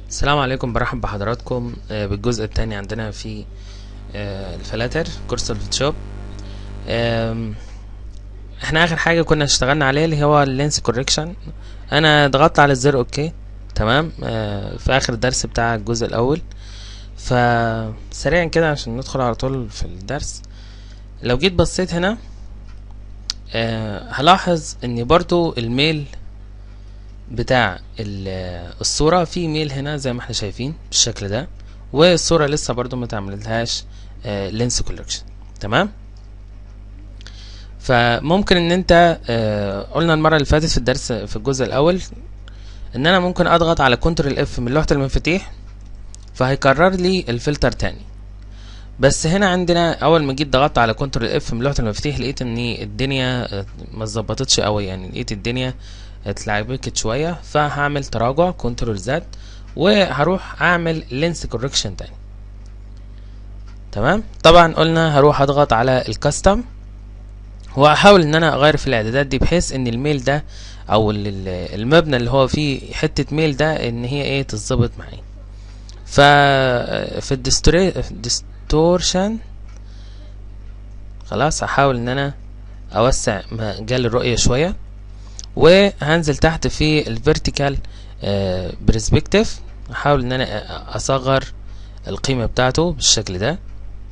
السلام عليكم برحب بحضراتكم آه، بالجزء الثاني عندنا في آه، الفلاتر كورس الفوتوشوب آم، احنا اخر حاجه كنا اشتغلنا عليه اللي هو اللينس كوريكشن انا ضغطت على الزر اوكي تمام آه، في اخر الدرس بتاع الجزء الاول فسريعا كده عشان ندخل على طول في الدرس لو جيت بصيت هنا آه، هلاحظ ان برضو الميل بتاع ال- الصورة في ميل هنا زي ما احنا شايفين بالشكل ده والصورة لسه برضو ما تعملتهاش لينس كولكشن تمام فممكن ان انت آه، قلنا المرة اللي فاتت في الدرس في الجزء الاول ان انا ممكن اضغط على كنترول اف من لوحة المفاتيح فهيكرر لي الفلتر تاني بس هنا عندنا اول ما جيت ضغطت على كنترول اف من لوحة المفاتيح لقيت ان الدنيا آه، ما اتظبطتش قوي يعني لقيت الدنيا اتلعبكت شوية فهعمل تراجع كنترول زد وهروح اعمل لينس كوركشن تاني تمام طبعا قلنا هروح اضغط على الكاستم وهحاول ان انا اغير في الاعدادات دي بحيث ان الميل ده او ال- ال- المبنى اللي هو فيه حتة ميل ده ان هي ايه تتظبط معايا ف في الديستورشن خلاص هحاول ان انا اوسع مجال الرؤية شوية وهنزل تحت في الفيرتيكال برسبكتيف احاول ان انا اصغر القيمة بتاعته بالشكل ده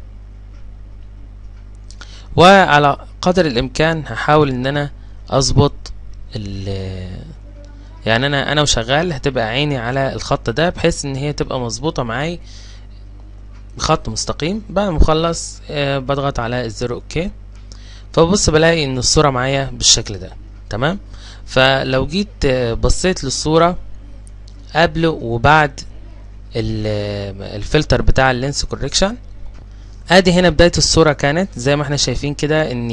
وعلى قدر الامكان هحاول ان انا اظبط ال يعني انا انا وشغال هتبقى عيني على الخط ده بحيث ان هي تبقى مظبوطه معاي بخط مستقيم بعد ما اخلص آه، بضغط على الزر اوكي فبص بلاقي ان الصوره معايا بالشكل ده تمام فلو جيت آه، بصيت للصوره قبل وبعد ال- الفلتر بتاع اللينس كوريكشن ادي هنا بداية الصورة كانت زي ما احنا شايفين كده ان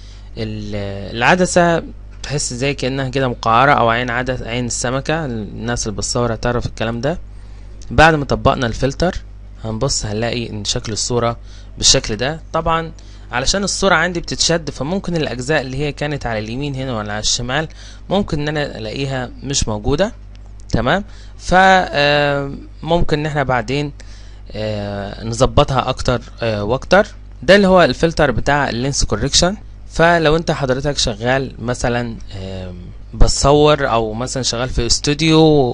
ال- العدسة تحس زي كأنها كده مقعرة او عين عدس عين السمكة الناس اللي بتصور هتعرف الكلام ده بعد ما طبقنا الفلتر هنبص هنلاقي ان شكل الصورة بالشكل ده طبعا علشان الصورة عندي بتتشد فممكن الاجزاء اللي هي كانت على اليمين هنا ولا على الشمال ممكن ان انا الاقيها مش موجودة تمام فممكن ان احنا بعدين آه، نظبطها اكتر آه، واكتر ده اللي هو الفلتر بتاع اللينس كوريكشن فلو انت حضرتك شغال مثلا آم، بتصور او مثلا شغال في استوديو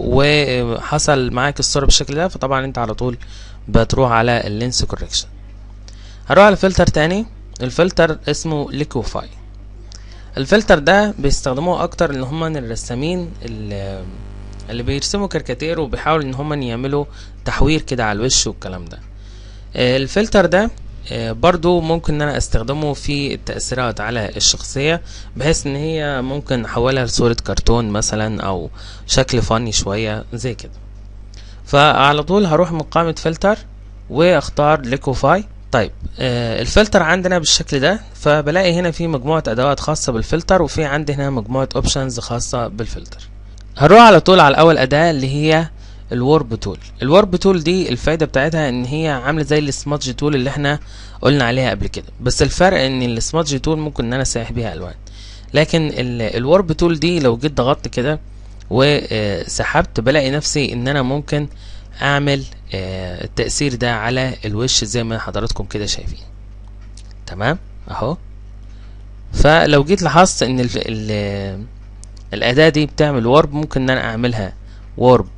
وحصل معاك الصورة بالشكل ده فطبعا انت على طول بتروح على اللينس كوريكشن هروح على فلتر تاني الفلتر اسمه ليكوفاي الفلتر ده بيستخدموه اكتر ان هم الرسامين اللي اللي بيرسموا كاريكاتير وبيحاولوا ان هم يعملوا تحوير كده على الوش والكلام ده آه، الفلتر ده آه، برضو ممكن ان انا استخدمه في التأثيرات على الشخصية بحيث ان هي ممكن احولها لصورة كرتون مثلا او شكل فاني شوية زي كده فعلى طول هروح من قائمة فلتر واختار ليكوفاي طيب آه الفلتر عندنا بالشكل ده فبلاقي هنا في مجموعة ادوات خاصة بالفلتر وفي عندي هنا مجموعة اوبشنز خاصة بالفلتر هنروح على طول على اول اداة اللي هي الورب تول الورب تول دي الفايدة بتاعتها ان هي عاملة زي السمادج تول اللي احنا قلنا عليها قبل كده بس الفرق ان السمادج تول ممكن ان انا اسيح بيها الوان لكن الورب تول دي لو جيت ضغطت كده وسحبت بلاقي نفسي ان انا ممكن اعمل آه، التأثير ده على الوش زي ما حضراتكم كده شايفين تمام اهو فلو جيت لاحظت ان ال ال الأداة دي بتعمل وورب ممكن ان انا اعملها وورب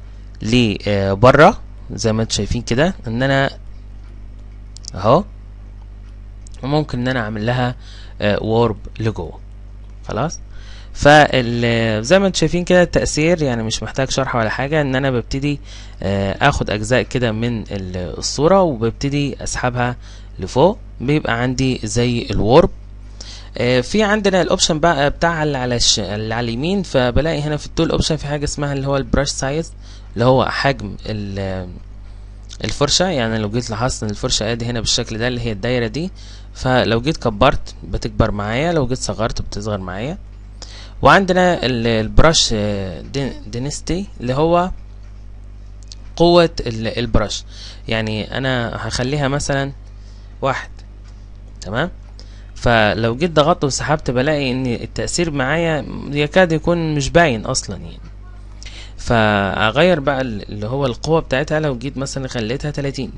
لبره زي ما انتم شايفين كده ان انا اهو وممكن ان انا اعمل لها وورب لجوه خلاص فال زي ما انتم شايفين كده التأثير يعني مش محتاج شرح ولا حاجة ان انا ببتدي آه، اخد اجزاء كده من ال- الصورة وببتدي اسحبها لفوق بيبقى عندي زي الورب آه، في عندنا الاوبشن بقى بتاع اللي على الش... اللي على اليمين فبلاقي هنا في التول اوبشن في حاجه اسمها اللي هو البراش سايز اللي هو حجم ال... الفرشه يعني لو جيت لاحظت ان الفرشه ادي هنا بالشكل ده اللي هي الدايره دي فلو جيت كبرت بتكبر معايا لو جيت صغرت بتصغر معايا وعندنا ال- البراش دينستي اللي هو قوة ال- البراش يعني انا هخليها مثلا واحد تمام فلو جيت ضغطت وسحبت بلاقي ان التأثير معايا يكاد يكون مش باين اصلا يعني فاغير بقى ال- اللي هو القوة بتاعتها لو جيت مثلا خليتها 30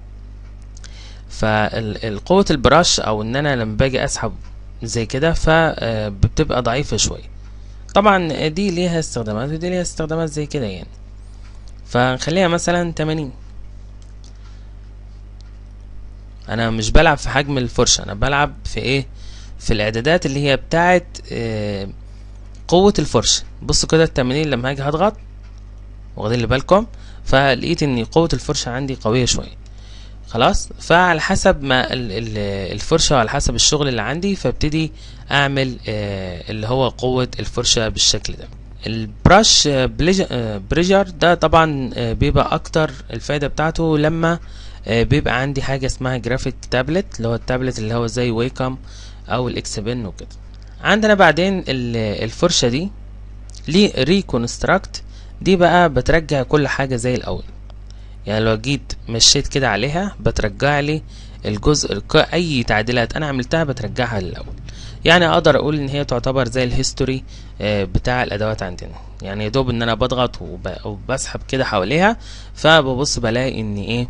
فالقوة البراش او ان انا لما باجي اسحب زي كده فبتبقى ضعيفة شوية طبعا دي ليها استخدامات ودي ليها استخدامات زي كده يعني فنخليها مثلا 80 انا مش بلعب في حجم الفرشة انا بلعب في ايه في الاعدادات اللي هي بتاعت آه، قوة الفرشة بصوا كده التمانين لما هاجي هضغط واخدين اللي بالكم فلقيت ان قوة الفرشة عندي قوية شوية خلاص فعلى حسب ما ال- ال- الفرشة وعلى حسب الشغل اللي عندي فابتدي اعمل آه، اللي هو قوة الفرشة بالشكل ده البراش آه، بليج- آه، بريجر ده طبعا آه، بيبقى اكتر الفايدة بتاعته لما آه، بيبقى عندي حاجة اسمها جرافيك تابلت اللي هو التابلت اللي هو زي ويكم او الاكس بن وكده عندنا بعدين ال- الفرشة دي ليه ريكونستراكت دي بقى بترجع كل حاجة زي الأول يعني لو جيت مشيت كده عليها بترجع لي الجزء الك- أي تعديلات أنا عملتها بترجعها للأول يعني أقدر أقول إن هي تعتبر زي الهيستوري آه، بتاع الأدوات عندنا يعني يدوب إن أنا بضغط وب- وبسحب كده حواليها فببص بلاقي إن إيه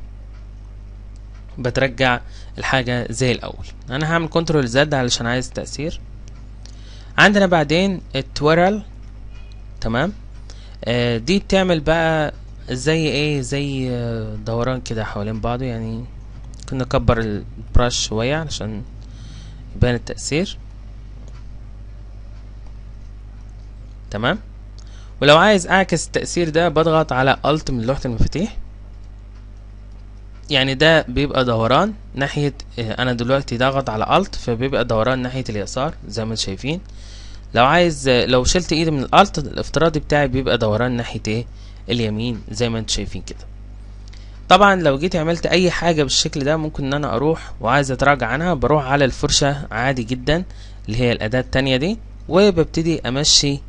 بترجع الحاجة زي الأول أنا هعمل كنترول زد علشان عايز تأثير عندنا بعدين التويرل تمام آه دي بتعمل بقى زي ايه زي آه، دوران كده حوالين بعضه يعني كنا نكبر البراش شوية علشان يبان التأثير تمام ولو عايز اعكس التأثير ده بضغط على Alt من لوحة المفاتيح يعني ده بيبقى دوران ناحية آه، انا دلوقتي ضغط على Alt فبيبقى دوران ناحية اليسار زي ما انتم شايفين لو عايز لو شلت ايدي من الالت الافتراضي بتاعي بيبقى دوران ناحية ايه اليمين زي ما انتم شايفين كده طبعا لو جيت عملت اي حاجة بالشكل ده ممكن ان انا اروح وعايز اتراجع عنها بروح على الفرشة عادي جدا اللي هي الاداة التانية دي وببتدي امشي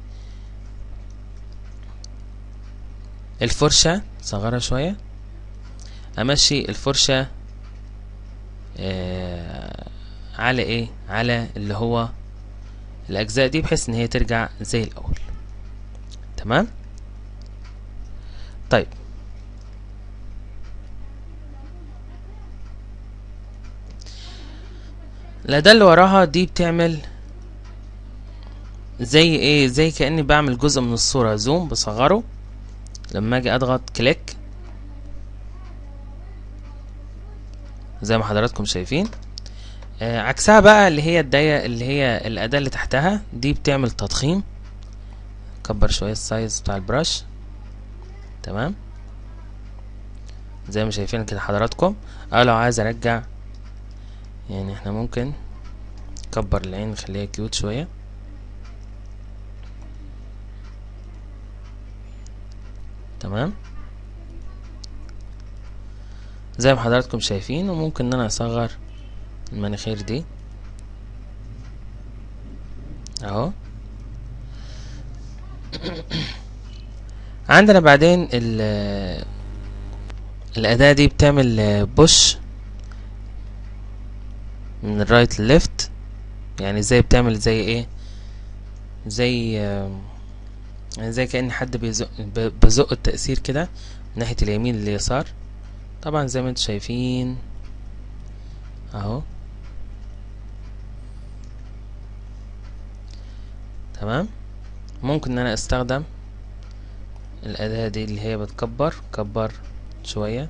الفرشة صغرها شوية امشي الفرشة آه على ايه على اللي هو الاجزاء دي بحيث ان هي ترجع زي الاول تمام طيب الاداة اللي وراها دي بتعمل زي ايه زي كأني بعمل جزء من الصورة زوم بصغره لما اجي اضغط كليك زي ما حضراتكم شايفين آه، عكسها بقى اللي هي الداية اللي هي الأداة اللي تحتها دي بتعمل تضخيم كبر شوية السايز بتاع البراش تمام زي ما شايفين كده حضراتكم او لو عايز ارجع يعني احنا ممكن نكبر العين نخليها كيوت شوية تمام زي ما حضراتكم شايفين وممكن ان انا اصغر المناخير دي اهو عندنا بعدين ال الأداة دي بتعمل بوش من الرايت لليفت يعني زي بتعمل زي ايه زي يعني زي كأن حد بيزق ب- بزق التأثير كده من ناحية اليمين لليسار طبعا زي ما انتم شايفين اهو تمام ممكن ان انا استخدم الاداة دي اللي هي بتكبر كبر شوية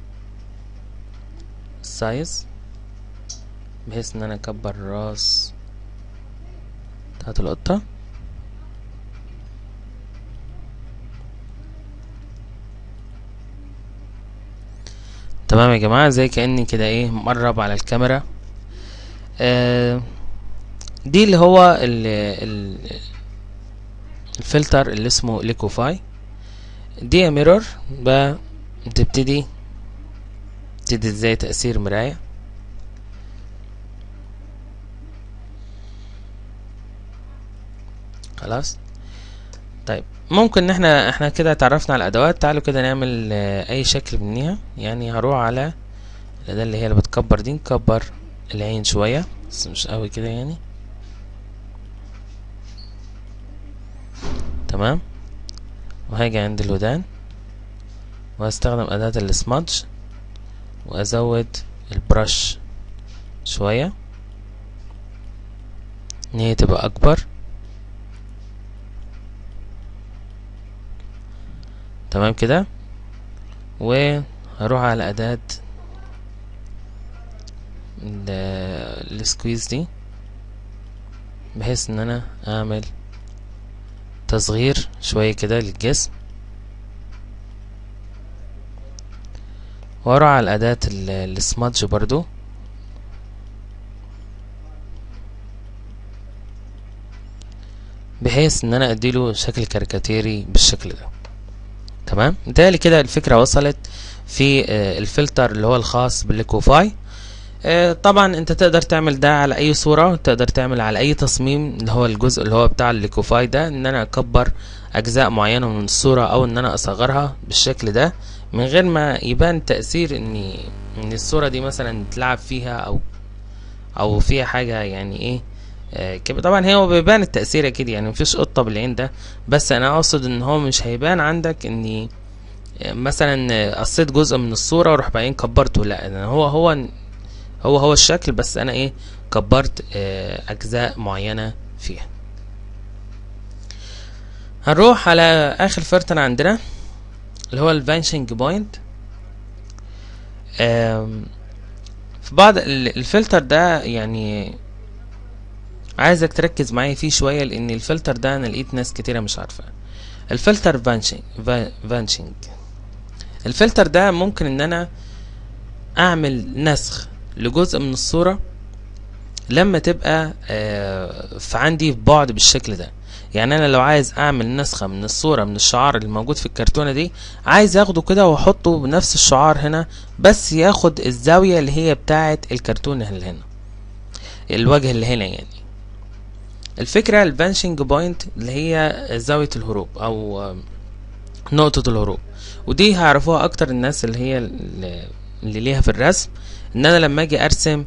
السايز بحيث ان انا اكبر الراس بتاعت القطة تمام يا جماعة زي كأني كده ايه مقرب على الكاميرا آه دي اللي هو ال ال الفلتر اللي اسمه ليكوفاي دي ميرور بتبتدي تدي ازاي تأثير مراية خلاص طيب ممكن ان احنا احنا كده اتعرفنا على الادوات تعالوا كده نعمل آه، اي شكل منيها يعني هروح على الاداة اللي هي اللي بتكبر دي نكبر العين شوية بس مش قوي كده يعني تمام وهاجي عند الودان وهستخدم اداة السمادج وازود البرش شوية ان هي تبقى اكبر تمام كده وهروح على اداة السكويز دي بحيث ان انا اعمل تصغير شوية كده للجسم واروح على اداة السمادج برضو بحيث ان انا اديله شكل كاريكاتيري بالشكل ده تمام بالتالي كده الفكرة وصلت في الفلتر اللي هو الخاص بالليكوفاي طبعا انت تقدر تعمل ده على اي صورة تقدر تعمل على اي تصميم اللي هو الجزء اللي هو بتاع الليكوفاي ده ان انا اكبر اجزاء معينة من الصورة او ان انا اصغرها بالشكل ده من غير ما يبان تأثير ان ان الصورة دي مثلا تلعب فيها او او فيها حاجة يعني ايه كده طبعا هو بيبان التأثير اكيد يعني مفيش قطة بالعين ده بس انا اقصد ان هو مش هيبان عندك اني مثلا قصيت جزء من الصورة واروح بعدين كبرته لا هو هو هو هو الشكل بس انا ايه كبرت اجزاء معينة فيها هنروح على اخر فلتر عندنا اللي هو الفانشنج بوينت في بعض الفلتر ده يعني عايزك تركز معايا فيه شوية لان الفلتر ده انا لقيت ناس كتيرة مش عارفة الفلتر فانشنج فانشنج الفلتر ده ممكن ان انا اعمل نسخ لجزء من الصورة لما تبقى في عندي في بعد بالشكل ده يعني انا لو عايز اعمل نسخة من الصورة من الشعار اللي موجود في الكرتونة دي عايز اخده كده واحطه بنفس الشعار هنا بس ياخد الزاوية اللي هي بتاعة الكرتونة اللي هنا الوجه اللي هنا يعني الفكرة الفانشنج بوينت اللي هي زاوية الهروب او نقطة الهروب ودي هيعرفوها اكتر الناس اللي هي اللي ليها في الرسم ان انا لما اجي ارسم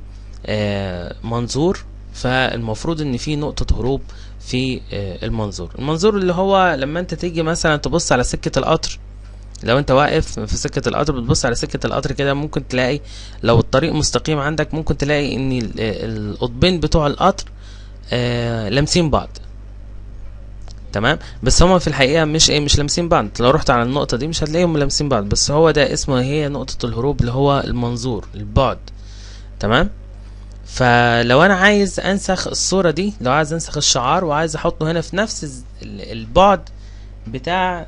منظور فالمفروض ان في نقطة هروب في المنظور المنظور اللي هو لما انت تيجي مثلا تبص على سكة القطر لو انت واقف في سكة القطر بتبص على سكة القطر كده ممكن تلاقي لو الطريق مستقيم عندك ممكن تلاقي ان القطبين بتوع القطر لامسين بعض تمام بس هما في الحقيقه مش ايه مش لامسين بعض لو رحت على النقطه دي مش هتلاقيهم لامسين بعض بس هو ده اسمه هي نقطه الهروب اللي هو المنظور البعد تمام فلو انا عايز انسخ الصوره دي لو عايز انسخ الشعار وعايز احطه هنا في نفس البعد بتاع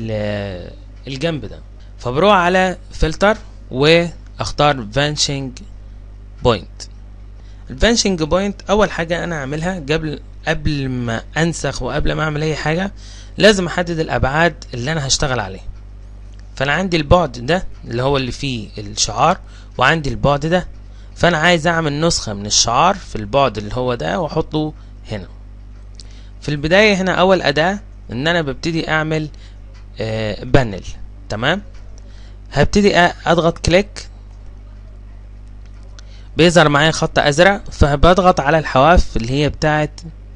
الجنب ده فبروح على فلتر واختار فانشنج بوينت الفانشنج بوينت اول حاجه انا اعملها قبل قبل ما انسخ وقبل ما اعمل اي حاجه لازم احدد الابعاد اللي انا هشتغل عليه فانا عندي البعد ده اللي هو اللي فيه الشعار وعندي البعد ده فانا عايز اعمل نسخه من الشعار في البعد اللي هو ده واحطه هنا في البدايه هنا اول اداه ان انا ببتدي اعمل آه بانل تمام هبتدي اضغط كليك بيظهر معايا خط ازرق فبضغط على الحواف اللي هي بتاعه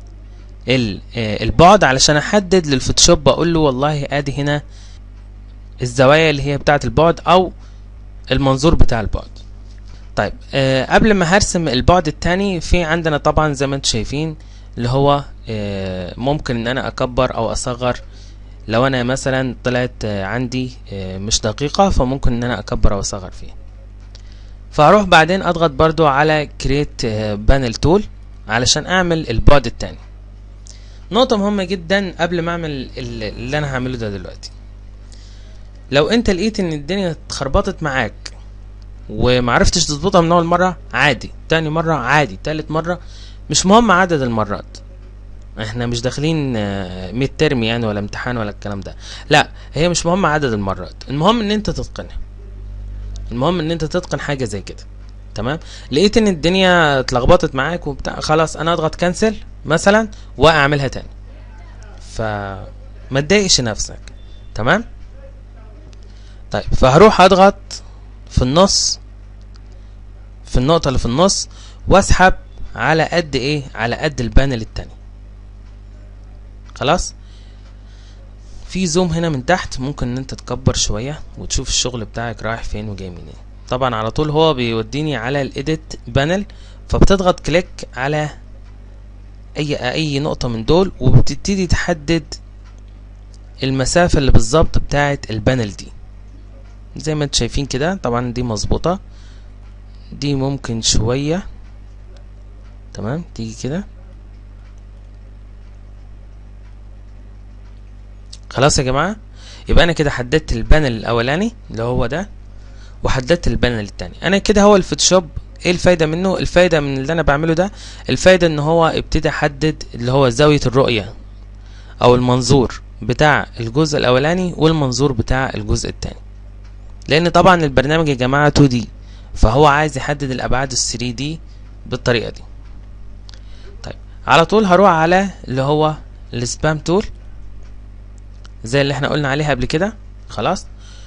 البعد علشان احدد للفوتوشوب اقول له والله ادي هنا الزوايا اللي هي بتاعه البعد او المنظور بتاع البعد طيب آه قبل ما هرسم البعد التاني في عندنا طبعا زي ما انتم شايفين اللي هو آه ممكن ان انا اكبر او اصغر لو انا مثلا طلعت آه عندي آه مش دقيقة فممكن ان انا اكبر او اصغر فيها فهروح بعدين اضغط برضو على كريت بانل تول علشان اعمل البعد التاني نقطة مهمة جدا قبل ما اعمل اللي انا هعمله ده دلوقتي لو انت لقيت ان الدنيا اتخربطت معاك ومعرفتش تظبطها من اول مرة عادي تاني مرة عادي تالت مرة مش مهم عدد المرات احنا مش داخلين ميد ترم يعني ولا امتحان ولا الكلام ده لا هي مش مهم عدد المرات المهم ان انت تتقنها المهم ان انت تتقن حاجه زي كده تمام لقيت ان الدنيا اتلخبطت معاك وبتاع خلاص انا اضغط كنسل مثلا واعملها تاني فما تضايقش نفسك تمام طيب فهروح اضغط في النص في النقطة اللي في النص واسحب على قد ايه على قد البانل التاني خلاص في زوم هنا من تحت ممكن ان انت تكبر شوية وتشوف الشغل بتاعك رايح فين وجاي منين طبعا على طول هو بيوديني على الايديت بانل فبتضغط كليك على اي اي نقطة من دول وبتبتدي تحدد المسافة اللي بالظبط بتاعة البانل دي زي ما انتم شايفين كده طبعا دي مظبوطة دي ممكن شوية تمام تيجي كده خلاص يا جماعة يبقى انا كده حددت البانل الاولاني اللي هو ده وحددت البانل التاني انا كده هو الفوتوشوب ايه الفايدة منه الفايدة من اللي انا بعمله ده الفايدة ان هو ابتدى احدد اللي هو زاوية الرؤية او المنظور بتاع الجزء الاولاني والمنظور بتاع الجزء التاني لان طبعا البرنامج يا جماعة 2D فهو عايز يحدد الابعاد ال 3 دي بالطريقة دي طيب على طول هروح على اللي هو السبام تول زي اللي احنا قلنا عليها قبل كده خلاص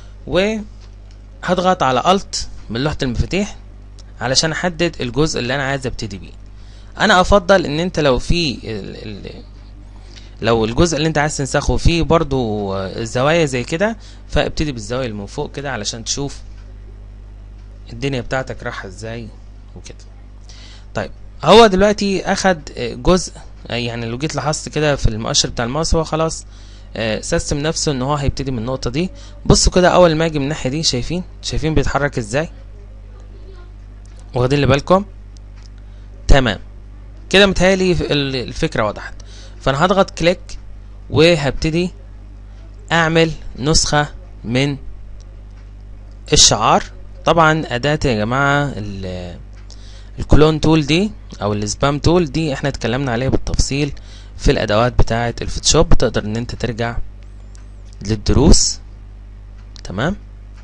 وهضغط على الت من لوحة المفاتيح علشان احدد الجزء اللي انا عايز ابتدي بيه انا افضل ان انت لو في ال ال لو الجزء اللي انت عايز تنسخه فيه برضو زوايا زي كده فابتدي بالزوايا اللي من فوق كده علشان تشوف الدنيا بتاعتك رايحه ازاي وكده طيب هو دلوقتي اخد جزء يعني لو جيت لاحظت كده في المؤشر بتاع الماوس هو خلاص سيستم نفسه ان هو هيبتدي من النقطه دي بصوا كده اول ما اجي من الناحيه دي شايفين شايفين بيتحرك ازاي واخدين اللي بالكم تمام كده متهيألي الفكره وضحت فانا هضغط كليك وهبتدي اعمل نسخه من الشعار طبعا اداه يا جماعه الكلون تول دي او السبام تول دي احنا اتكلمنا عليها بالتفصيل في الادوات بتاعه الفوتوشوب تقدر ان انت ترجع للدروس تمام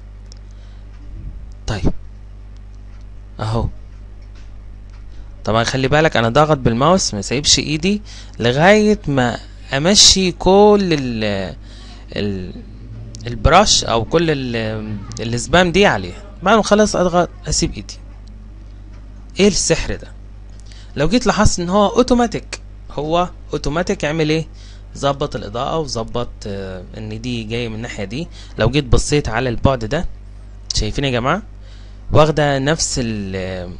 طيب اهو طبعا خلي بالك انا ضاغط بالماوس ما سايبش ايدي لغايه ما امشي كل ال ال البراش او كل السبام دي عليها بعد ما خلاص اضغط اسيب ايدي ايه السحر ده لو جيت لاحظت ان هو اوتوماتيك هو اوتوماتيك يعمل ايه ظبط الاضاءه وظبط آه ان دي جايه من الناحيه دي لو جيت بصيت على البعد ده شايفين يا جماعه واخده نفس ال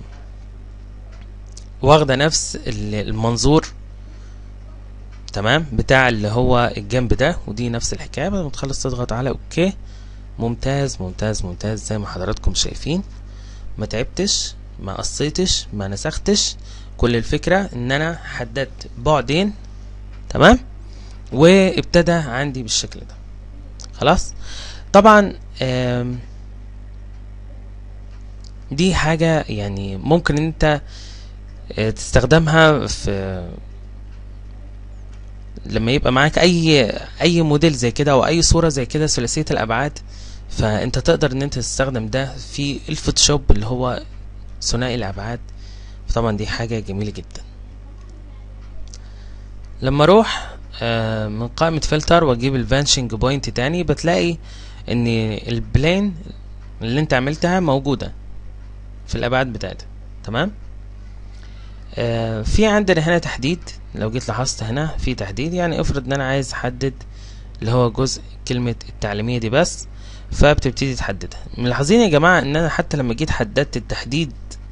واخده نفس المنظور تمام بتاع اللي هو الجنب ده ودي نفس الحكايه بعد ما تخلص تضغط على اوكي ممتاز ممتاز ممتاز زي ما حضراتكم شايفين ما تعبتش ما قصيتش ما نسختش كل الفكره ان انا حددت بعدين تمام وابتدى عندي بالشكل ده خلاص طبعا دي حاجه يعني ممكن انت تستخدمها في لما يبقى معاك اي اي موديل زي كده او اي صوره زي كده ثلاثيه الابعاد فانت تقدر ان انت تستخدم ده في الفوتوشوب اللي هو ثنائي الابعاد فطبعا دي حاجه جميله جدا لما اروح من قائمه فلتر واجيب الفانشنج بوينت تاني بتلاقي ان البلين اللي انت عملتها موجوده في الابعاد بتاعتها تمام آه في عندنا هنا تحديد لو جيت لاحظت هنا في تحديد يعني افرض ان انا عايز احدد اللي هو جزء كلمة التعليمية دي بس فبتبتدي تحددها ملاحظين يا جماعة ان انا حتى لما جيت حددت التحديد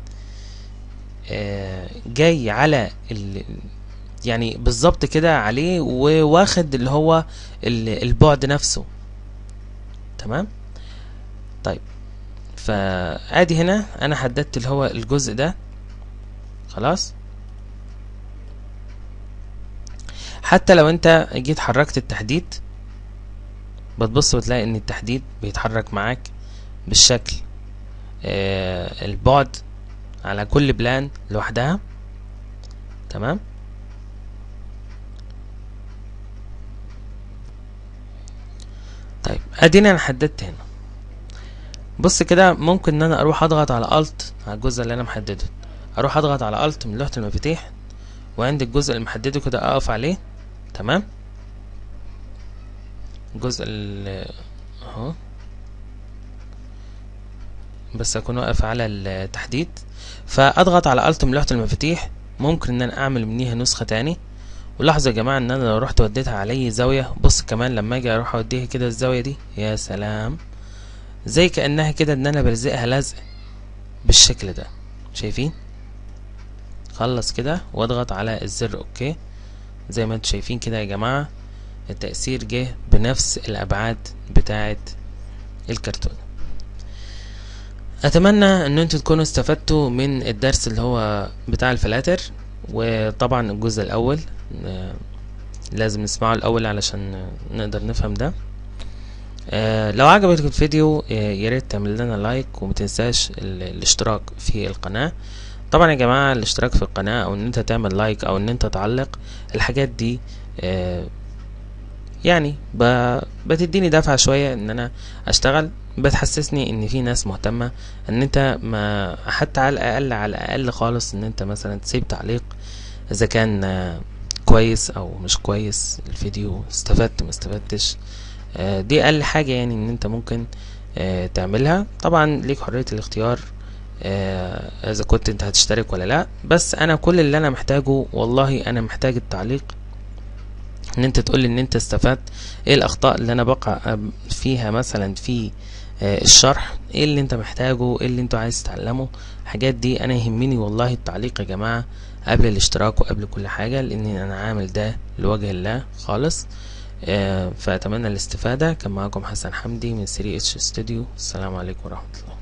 آه جاي على ال يعني بالظبط كده عليه وواخد اللي هو البعد نفسه تمام طيب فادي هنا انا حددت اللي هو الجزء ده خلاص حتى لو انت جيت حركت التحديد بتبص وتلاقي ان التحديد بيتحرك معاك بالشكل آه البعد على كل بلان لوحدها تمام طيب ادينا انا حددت هنا بص كده ممكن ان انا اروح اضغط على الت على الجزء اللي انا محدده اروح اضغط على الت من لوحة المفاتيح وعند الجزء اللي محدده كده اقف عليه تمام الجزء اللي اهو بس اكون واقف على التحديد فاضغط على الت من لوحة المفاتيح ممكن ان انا اعمل منيها نسخة تاني ولاحظوا يا جماعة ان انا لو رحت وديتها على اي زاوية بص كمان لما اجي اروح اوديها كده الزاوية دي يا سلام زي كأنها كده ان انا بلزقها لزق بالشكل ده شايفين خلص كده واضغط على الزر اوكي زي ما انتم شايفين كده يا جماعة التأثير جه بنفس الابعاد بتاعة الكرتون اتمنى ان انتوا تكونوا استفدتوا من الدرس اللي هو بتاع الفلاتر وطبعا الجزء الاول آه، لازم نسمعه الاول علشان نقدر نفهم ده آه، لو عجبك الفيديو آه، يا ريت تعمل لنا لايك ومتنساش ال- الاشتراك في القناة طبعا يا جماعة الاشتراك في القناة او ان انت تعمل لايك او ان انت تعلق الحاجات دي آه، يعني ب- بتديني دفعة شوية ان انا اشتغل بتحسسني ان في ناس مهتمة ان انت ما حتى على الاقل على الاقل خالص ان انت مثلا تسيب تعليق اذا كان آه، كويس او مش كويس الفيديو استفدت ما استفدتش آه، دي اقل حاجة يعني ان انت ممكن آه، تعملها طبعا ليك حرية الاختيار آه، اذا كنت انت هتشترك ولا لا بس انا كل اللي انا محتاجه والله انا محتاج التعليق ان انت تقولي ان انت استفدت ايه الاخطاء اللي انا بقع فيها مثلا في آه، الشرح ايه اللي انت محتاجه ايه اللي انت عايز تتعلمه الحاجات دي انا يهمني والله التعليق يا جماعة قبل الاشتراك وقبل كل حاجة لان انا عامل ده لوجه الله خالص آه، فاتمنى الاستفادة كان معكم حسن حمدي من 3 اتش ستوديو السلام عليكم ورحمة الله